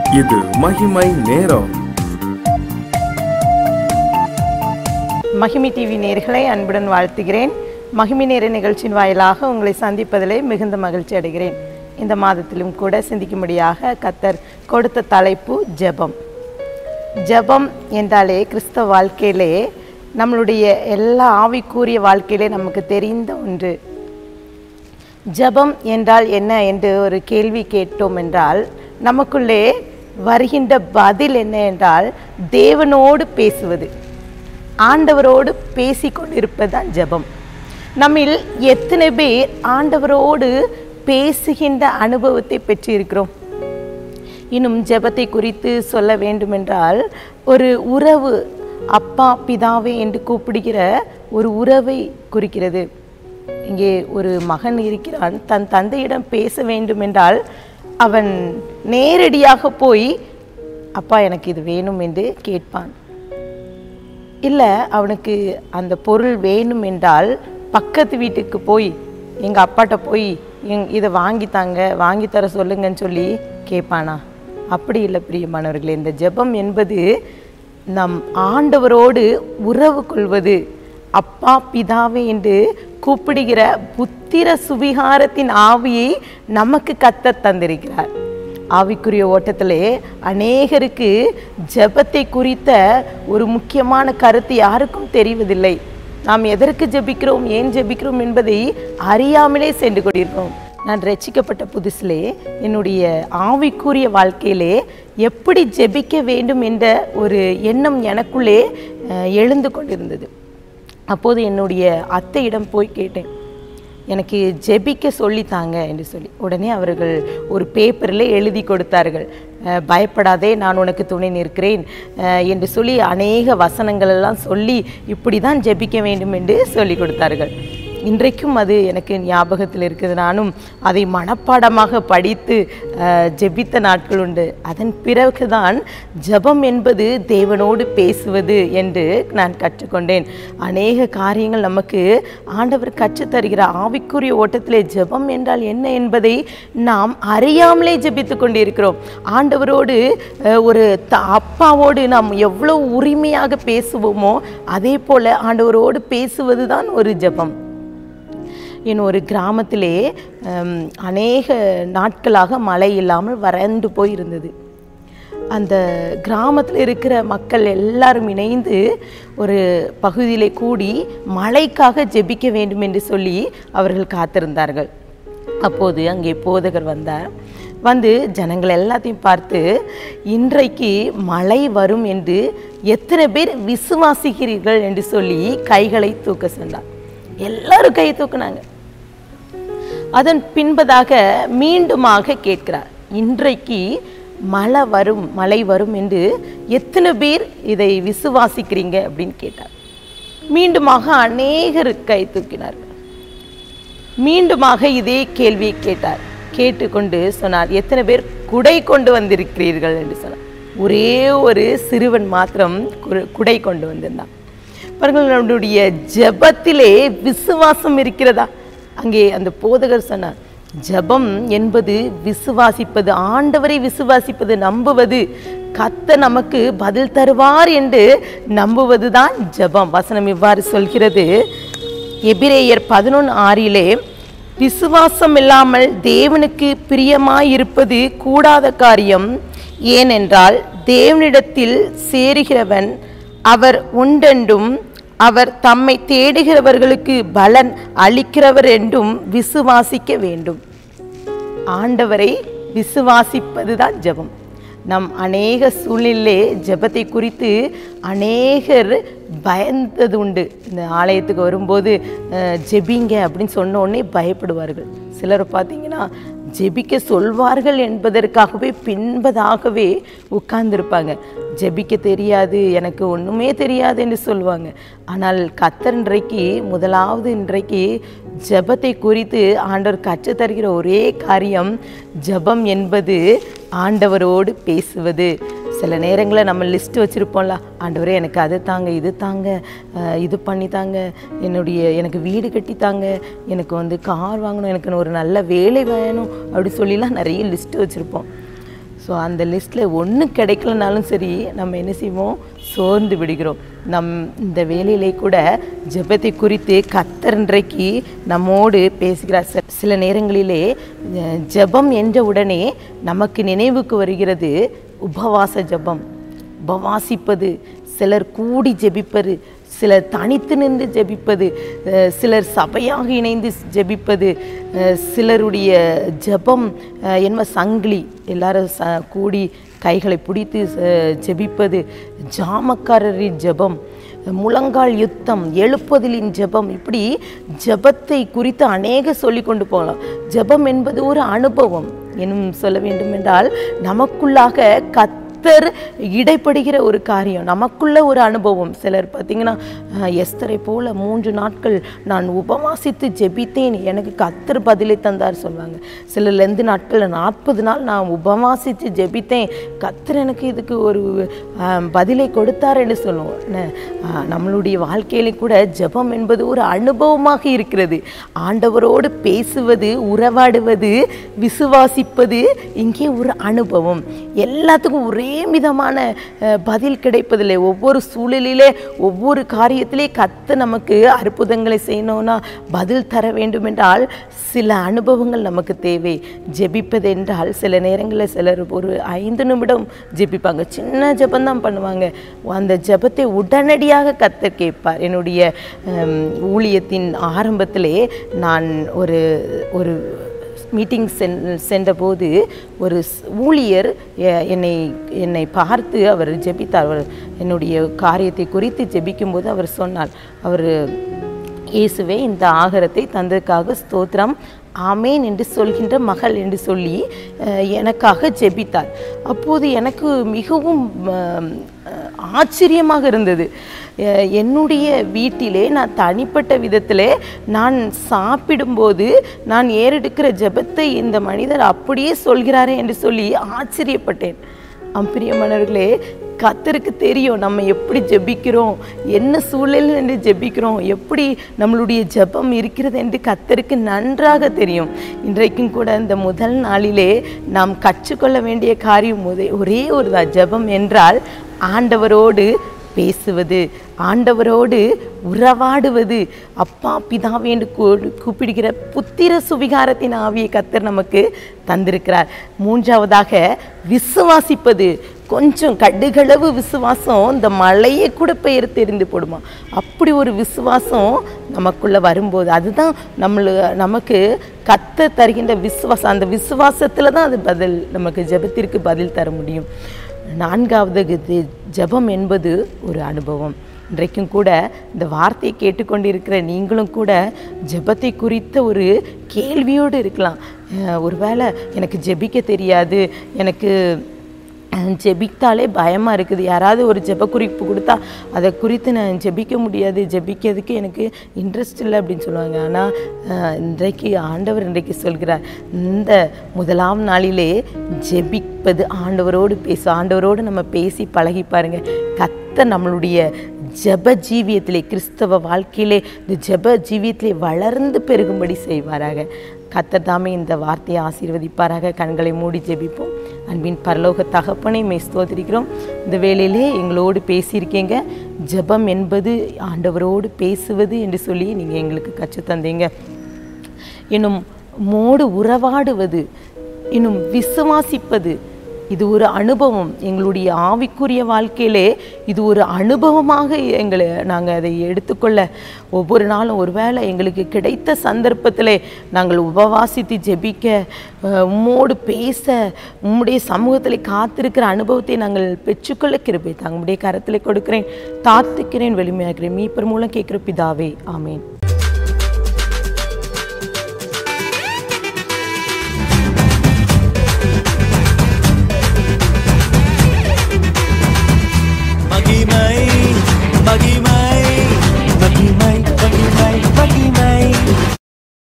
இது மகிமை நேரம் மகிமி டிவி நேர்களை அன்புடன் வாழ்த்துகிறேன் மகிமி நேர நிகழ்ச்சியின் வாயிலாக உங்களை சந்திப்பதிலே மிகுந்த மகிழ்ச்சி அடைகிறேன் இந்த மாதத்திலும் கூட சிந்திக்கும்படியாக கத்தர் கொடுத்த தலைப்பு ஜெபம் ஜெபம் என்றாலே கிறிஸ்தவ வாழ்க்கையிலே நம்மளுடைய எல்லா ஆவிக்குரிய வாழ்க்கையிலே நமக்கு தெரிந்த ஒன்று ஜெபம் என்றால் என்ன என்று ஒரு கேள்வி கேட்டோம் என்றால் நமக்குள்ளே வருகின்ற பதில் என்ன என்றால் தேவனோடு பேசுவது ஆண்டவரோடு பேசிக்கொண்டிருப்பது தான் ஜெபம் நம்மில் எத்தனை பேர் ஆண்டவரோடு பேசுகின்ற அனுபவத்தை பெற்றிருக்கிறோம் இன்னும் ஜெபத்தை குறித்து சொல்ல வேண்டுமென்றால் ஒரு உறவு அப்பா பிதாவே என்று கூப்பிடுகிற ஒரு உறவை குறிக்கிறது இங்கே ஒரு மகன் இருக்கிறான் தன் தந்தையிடம் பேச வேண்டுமென்றால் அவன் நேரடியாக போய் அப்பா எனக்கு இது வேணும் என்று கேட்பான் இல்லை அவனுக்கு அந்த பொருள் வேணும் என்றால் பக்கத்து வீட்டுக்கு போய் எங்கள் அப்பாட்ட போய் எங் இதை வாங்கித்தாங்க வாங்கி தர சொல்லுங்கன்னு சொல்லி கேட்பானா அப்படி இல்லை பிரியமானவர்களே இந்த ஜெபம் என்பது நம் ஆண்டவரோடு உறவு கொள்வது அப்பா பிதாவே என்று கூப்பிடுகிற புத்திர சுவிகாரத்தின் ஆவியை நமக்கு கத்த தந்திருக்கிறார் ஆவிக்குரிய ஓட்டத்திலே அநேகருக்கு ஜெபத்தை குறித்த ஒரு முக்கியமான கருத்து யாருக்கும் தெரிவதில்லை நாம் எதற்கு ஜெபிக்கிறோம் ஏன் ஜெபிக்கிறோம் என்பதை அறியாமலே சென்று கொண்டிருக்கிறோம் நான் ரட்சிக்கப்பட்ட புதுசிலே என்னுடைய ஆவிக்குரிய வாழ்க்கையிலே எப்படி ஜெபிக்க வேண்டும் என்ற ஒரு எண்ணம் எனக்குள்ளே அஹ், எழுந்து கொண்டிருந்தது அப்போது என்னுடைய அத்தையிடம் போய் கேட்டேன் எனக்கு ஜெபிக்க சொல்லித்தாங்க என்று சொல்லி உடனே அவர்கள் ஒரு பேப்பரில் எழுதி கொடுத்தார்கள் அஹ், பயப்படாதே நான் உனக்கு துணை நிற்கிறேன் அஹ், என்று சொல்லி அநேக வசனங்கள் எல்லாம் சொல்லி இப்படி தான் ஜெபிக்க வேண்டும் என்று சொல்லி கொடுத்தார்கள் இன்றைக்கும் அது எனக்கு ஞாபகத்தில் இருக்குது நானும் அதை மனப்பாடமாக படித்து அஹ், ஜெபித்த நாட்கள் உண்டு அதன் பிறகுதான் ஜெபம் என்பது தேவனோடு பேசுவது என்று நான் கற்றுக்கொண்டேன் அநேக காரியங்கள் நமக்கு ஆண்டவர் கற்றுத் தருகிற ஆவிக்குரிய ஓட்டத்திலே ஜெபம் என்றால் என்ன என்பதை நாம் அறியாமலே ஜெபித்து கொண்டிருக்கிறோம் ஆண்டவரோடு அஹ், ஒரு த அப்பாவோடு நாம் எவ்வளவு உரிமையாக பேசுவோமோ அதே போல ஆண்டவரோடு பேசுவது தான் ஒரு ஜெபம் என் ஒரு கிராமத்திலே ஹம், அநேக நாட்களாக மழை இல்லாமல் வறண்டு போய் இருந்தது அந்த கிராமத்தில் இருக்கிற மக்கள் எல்லாரும் இணைந்து ஒரு பகுதியிலே கூடி மழைக்காக ஜெபிக்க வேண்டும் என்று சொல்லி அவர்கள் காத்திருந்தார்கள் அப்போது அங்கே போதகர் வந்தார் வந்து ஜனங்கள் எல்லாத்தையும் பார்த்து இன்றைக்கு மழை வரும் என்று எத்தனை பேர் விசுவாசிக்கிறீர்கள் என்று சொல்லி கைகளை தூக்க சொன்னார் எல்லாரும் கை தூக்குனாங்க அதன் பின்பதாக மீண்டுமாக கேட்கிறார் இன்றைக்கு மழை வரும் மழை வரும் என்று எத்தனை பேர் இதை விசுவாசிக்கிறீங்க அப்படின்னு கேட்டார் மீண்டுமாக அநேகர் கை தூக்கினார்கள் மீண்டுமாக இதே கேள்வியை கேட்டார் கேட்டுக்கொண்டு சொன்னார் எத்தனை பேர் குடை கொண்டு வந்திருக்கிறீர்கள் என்று சொன்னார் ஒரே ஒரு சிறுவன் மாத்திரம் குரு- குடை கொண்டு வந்திருந்தான் பாருங்கள் நம்முடைய ஜெபத்திலே விசுவாசம் இருக்கிறதா அங்கே அந்த போதகர் சொன்னார் ஜெபம் என்பது விசுவாசிப்பது ஆண்டவரை விசுவாசிப்பது நம்புவது கத்த நமக்கு பதில் தருவார் என்று நம்புவதுதான் ஜெபம் வசனம் இவ்வாறு சொல்கிறது எபிரேயர் பதினொன்று ஆறிலே விசுவாசம் இல்லாமல் தேவனுக்கு பிரியமாயிருப்பது கூடாத காரியம் ஏனென்றால் தேவனிடத்தில் சேருகிறவன் அவர் உண்டென்றும் அவர் தம்மை தேடுகிறவர்களுக்கு பலன் அளிக்கிறவர் என்றும் விசுவாசிக்க வேண்டும் ஆண்டவரை விசுவாசிப்பதுதான் ஜெபம் நம் அநேக சூழ்நிலை ஜெபத்தை குறித்து அநேகர் பயந்தது உண்டு இந்த ஆலயத்துக்கு வரும்போது அஹ், ஜெபிங்க அப்படின்னு சொன்ன உடனே பயப்படுவார்கள் சிலர் பார்த்தீங்கன்னா ஜெபிக்க சொல்வார்கள் என்பதற்காகவே பின்பதாகவே உட்கார்ந்திருப்பாங்க ஜெபிக்க தெரியாது எனக்கு ஒன்றுமே தெரியாது என்று சொல்லுவாங்க ஆனால் கத்தர் இன்றைக்கு முதலாவது இன்றைக்கு ஜெபத்தை குறித்து ஆண்டவர் கற்றுத் தருகிற ஒரே காரியம் ஜெபம் என்பது ஆண்டவரோடு பேசுவது சில நேரங்களில் நம்ம லிஸ்ட் வச்சுருப்போம்ல ஆண்டவரே எனக்கு அது தாங்க இது தாங்க அஹ், இது பண்ணி தாங்க என்னுடைய எனக்கு வீடு கட்டி தாங்க எனக்கு வந்து கார் வாங்கணும் எனக்கு ஒரு நல்ல வேலை வேணும் அப்படி சொல்லிலாம் நிறைய லிஸ்ட் வச்சுருப்போம் ஸோ அந்த லிஸ்ட்டில் ஒன்று கிடைக்கலனாலும் சரி நம்ம என்ன செய்வோம் சோர்ந்து விடுகிறோம் நம் இந்த வேலையிலே கூட ஜெபத்தை குறித்து கத்தர் இன்றைக்கு நம்மோடு பேசுகிறார் சில- சில நேரங்களிலே அஹ், ஜெபம் என்ற உடனே நமக்கு நினைவுக்கு வருகிறது உபவாச ஜெபம் உபவாசிப்பது சிலர் கூடி ஜெபிப்பது சிலர் தனித்து நின்று ஜெபிப்பது அஹ், சிலர் சபையாக இணைந்து ஜெபிப்பது அஹ், சிலருடைய ஜெபம் அஹ், என்ன சங்கிலி எல்லாரும் ச கூடி கைகளை பிடித்து அஹ், ஜெபிப்பது ஜாமக்காரரின் ஜெபம் முழங்கால் யுத்தம் எழுப்புதலின் ஜெபம் இப்படி ஜெபத்தை குறித்து அநேக சொல்லி கொண்டு போகலாம் ஜெபம் என்பது ஒரு அனுபவம் இன்னும் சொல்ல வேண்டும் என்றால் நமக்குள்ளாக கத் கத்தர் இடைப்படுகிற ஒரு காரியம் நமக்குள்ள ஒரு அனுபவம் சிலர் பார்த்தீங்கன்னா அஹ், எஸ்தரை போல மூன்று நாட்கள் நான் உபவாசித்து ஜெபித்தேன் எனக்கு கத்தர் பதிலை தந்தார் சொல்லுவாங்க சிலர் ரெண்டு நாட்கள் நாற்பது நாள் நான் உபவாசித்து ஜெபித்தேன் கத்தர் எனக்கு இதுக்கு ஒரு அஹ், பதிலை கொடுத்தார் என்று சொல்லுவோம் ந- அஹ், நம்மளுடைய வாழ்க்கையில கூட ஜெபம் என்பது ஒரு அனுபவமாக இருக்கிறது ஆண்டவரோடு பேசுவது உறவாடுவது விசுவாசிப்பது இங்கே ஒரு அனுபவம் எல்லாத்துக்கும் ஒரே விதமான அஹ், பதில் கிடைப்பதில்லை ஒவ்வொரு சூழலிலே ஒவ்வொரு காரியத்திலே கத்து நமக்கு அற்புதங்களை செய்யணும்னா பதில் தர வேண்டும் என்றால் சில அனுபவங்கள் நமக்கு தேவை ஜெபிப்பது என்றால் சில நேரங்களில் சிலர் ஒரு ஐந்து நிமிடம் ஜெபிப்பாங்க சின்ன ஜெபந்தான் பண்ணுவாங்க அந்த ஜெபத்தை உடனடியாக கத்தர் கேட்பார் என்னுடைய ஹம், ஊழியத்தின் ஆரம்பத்திலே நான் ஒரு ஒரு மீட்டிங் சென் சென்றபோது ஒரு ஸ்- ஊழியர் எ- என்னை என்னை பார்த்து அவர் ஜெபித்தார் அவர் என்னுடைய காரியத்தை குறித்து ஜெபிக்கும்போது அவர் சொன்னார் அவர் இயேசுவே இந்த ஆகாரத்தை தந்ததுக்காக ஸ்தோத்திரம் ஆமேன் என்று சொல்கின்ற மகள் என்று சொல்லி அஹ், எனக்காக ஜெபித்தார் அப்போது எனக்கு மிகவும் அஹ், அஹ், ஆச்சரியமாக இருந்தது அஹ், என்னுடைய வீட்டிலே நான் தனிப்பட்ட விதத்திலே நான் சாப்பிடும்போது நான் ஏறெடுக்கிற ஜெபத்தை இந்த மனிதர் அப்படியே சொல்கிறாரே என்று சொல்லி ஆச்சரியப்பட்டேன் அம்பிரியமானவர்களே கத்தருக்கு தெரியும் நம்ம எப்படி ஜெபிக்கிறோம் என்ன சூழலில் என்று ஜெபிக்கிறோம் எப்படி நம்மளுடைய ஜெபம் இருக்கிறது என்று கத்தருக்கு நன்றாக தெரியும் இன்றைக்கும் கூட இந்த முதல் நாளிலே நாம் கற்றுக்கொள்ள வேண்டிய காரியம் ஒரே- ஒரே ஒரு தான் ஜெபம் என்றால் ஆண்டவரோடு பேசுவது ஆண்டவரோடு உறவாடுவது அப்பா பிதாவே என்று கூ- கூப்பிடுகிற புத்திர சுவிகாரத்தின் ஆவியை கத்தர் நமக்கு தந்திருக்கிறார் மூன்றாவதாக விசுவாசிப்பது கொஞ்சம் கடுகளவு விசுவாசம் இந்த மலையை கூட பெயர் தெரிந்து போடுமா அப்படி ஒரு விசுவாசம் நமக்குள்ள வரும்போது அதுதான் நம்மளு நமக்கு கத்த தருகின்ற விசுவாசம் அந்த விசுவாசத்தில் தான் அது பதில் நமக்கு ஜெபத்திற்கு பதில் தர முடியும் நான்காவது இது ஜெபம் என்பது ஒரு அனுபவம் இன்றைக்கும் கூட இந்த வார்த்தையை கேட்டுக்கொண்டிருக்கிற நீங்களும் கூட ஜெபத்தை குறித்த ஒரு கேள்வியோடு இருக்கலாம் அஹ் ஒருவேளை எனக்கு ஜெபிக்க தெரியாது எனக்கு அஹ், ஜெபித்தாலே பயமாக இருக்குது யாராவது ஒரு ஜெப குறிப்பு கொடுத்தா அதை குறித்து நான் ஜெபிக்க முடியாது ஜெபிக்கிறதுக்கு எனக்கு இன்ட்ரெஸ்ட் இல்லை அப்படின்னு சொல்லுவாங்க ஆனால் இன்றைக்கு ஆண்டவர் இன்றைக்கு சொல்கிறார் இந்த முதலாம் நாளிலே ஜெபிப்பது ஆண்டவரோடு பேச ஆண்டவரோடு நம்ம பேசி பழகி பாருங்க கத்த நம்மளுடைய ஜெப ஜீவியத்திலே கிறிஸ்தவ வாழ்க்கையிலே இந்த ஜெப ஜீவியத்திலே வளர்ந்து பெருகும்படி செய்வாராக கத்தர் தாமே இந்த வார்த்தையை ஆசீர்வதிப்பாராக கண்களை மூடி ஜெபிப்போம் அன்பின் பரலோக தகப்பனை மே ஸ்தோத்திரிக்கிறோம் இந்த வேளையிலே எங்களோடு பேசியிருக்கீங்க ஜெபம் என்பது ஆண்டவரோடு பேசுவது என்று சொல்லி நீங்கள் எங்களுக்கு கற்றுத் தந்தீங்க இன்னும் மோடு உறவாடுவது இன்னும் விசுவாசிப்பது இது ஒரு அனுபவம் எங்களுடைய ஆவிக்குரிய வாழ்க்கையிலே இது ஒரு அனுபவமாக எங்களை நாங்கள் அதை எடுத்துக்கொள்ள ஒவ்வொரு நாளும் ஒருவேளை எங்களுக்கு கிடைத்த சந்தர்ப்பத்திலே நாங்கள் உபவாசித்து ஜெபிக்க அஹ், உம்மோடு பேச உம்முடைய சமூகத்தில் காத்திருக்கிற அனுபவத்தை நாங்கள் பெற்றுக்கொள்ள கிருபை தாங்க உம்முடைய கரத்தில் கொடுக்கிறேன் தாத்துக்கிறேன் வெளிமையாகிறேன் மீப்பர் மூலம் கேட்குற பிதாவே ஆமேன்